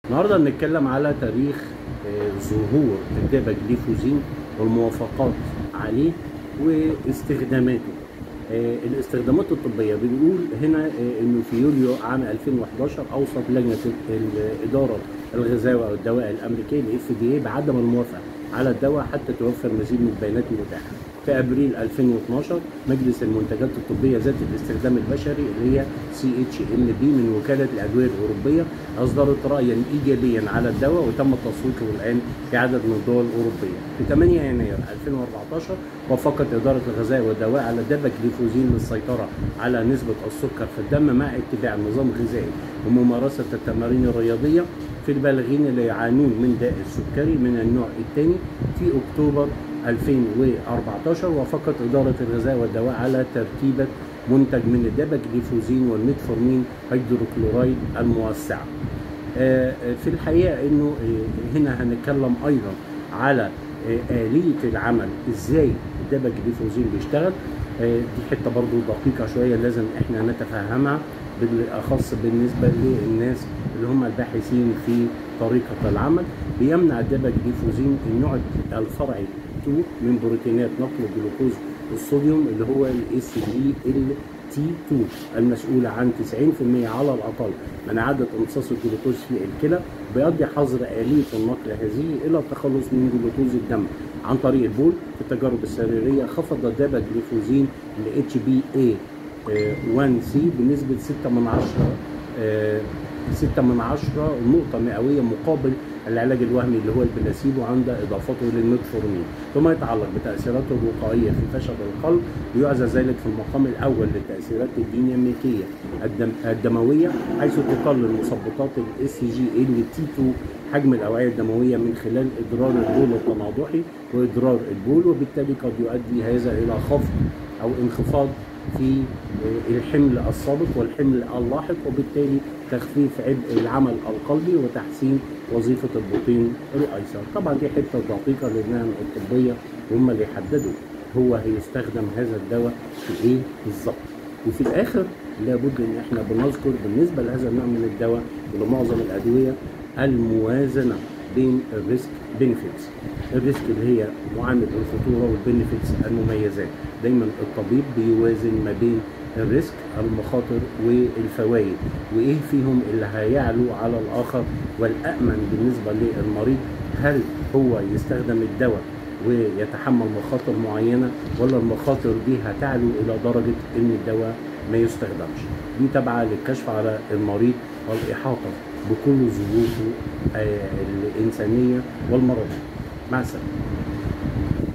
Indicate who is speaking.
Speaker 1: النهارده هنتكلم على تاريخ آه، ظهور الداباجليفوزين والموافقات عليه واستخداماته آه، الاستخدامات الطبيه بنقول هنا آه، انه في يوليو عام 2011 اوصت لجنه الاداره الغذاء والدواء الامريكيه الاف دي اي بعدم الموافقه على الدواء حتى توفر مزيد من البيانات المتاحه. في ابريل 2012 مجلس المنتجات الطبيه ذات الاستخدام البشري اللي هي سي اتش ام بي من وكاله الادويه الاوروبيه اصدرت رايا ايجابيا على الدواء وتم تسويقه الان في عدد من الدول الاوروبيه. في 8 يناير 2014 وافقت اداره الغذاء والدواء على داباجليفوزين للسيطره على نسبه السكر في الدم مع اتباع نظام غذائي وممارسه التمارين الرياضيه في البالغين اللي يعانون من داء السكري من النوع الثاني في اكتوبر 2014 وافقت اداره الغذاء والدواء على ترتيبه منتج من الداباجليفوزين والميتفورمين هيدروكلورايد الموسعه. آه، آه، في الحقيقه انه آه، هنا هنتكلم ايضا على آه، آلية العمل ازاي الداباجليفوزين بيشتغل آه، دي حته برضو دقيقه شويه لازم احنا نتفهمها بالاخص بالنسبه للناس اللي هم الباحثين في طريقه العمل بيمنع الداباجليفوزين النوع الفرعي 2 من بروتينات نقل الجلوكوز الصوديوم اللي هو الاس بي ال تي 2 المسؤولة عن 90% على الأقل من إعادة امتصاص الجلوكوز في الكلى بيؤدي حظر آلية النقل هذه إلى التخلص من جلوكوز الدم عن طريق البول في التجارب السريرية خفض الداباجليفوزين ل اتش بي اي 1 سي بنسبة 6 من 10 6 من 10 نقطة مئوية مقابل العلاج الوهمي اللي هو البلاسيبو عند اضافته للميتفورمين ثم يتعلق بتاثيراته الوقائيه في فشل القلب ويعزى ذلك في المقام الاول للتاثيرات الديناميكيه الدم الدمويه حيث تقلل مثبطات الاس جي ال تي 2 حجم الاوعيه الدمويه من خلال ادرار البول التناضحي وادرار البول وبالتالي قد يؤدي هذا الى خفض او انخفاض في الحمل السابق والحمل اللاحق وبالتالي تخفيف عبء العمل القلبي وتحسين وظيفة البطين الأيسر طبعا دي حتة دقيقة لأنها الطبية وهم اللي يحددوا هو هيستخدم هذا الدواء في إيه بالظبط وفي الآخر لابد إن إحنا بنذكر بالنسبة لهذا النوع من الدواء ولمعظم الأدوية الموازنة بين الريسك بنفيتس الريسك اللي هي معامل الخطوره والبنفيتس المميزات دايما الطبيب بيوازن ما بين الريسك المخاطر والفوائد وايه فيهم اللي هيعلو على الاخر والامن بالنسبه للمريض هل هو يستخدم الدواء ويتحمل مخاطر معينه ولا المخاطر دي هتعلو الى درجه ان الدواء ما يستخدمش دي تابعه للكشف على المريض والاحاطه بكل ظروفه آه، الانسانيه والمرضيه مع السلامه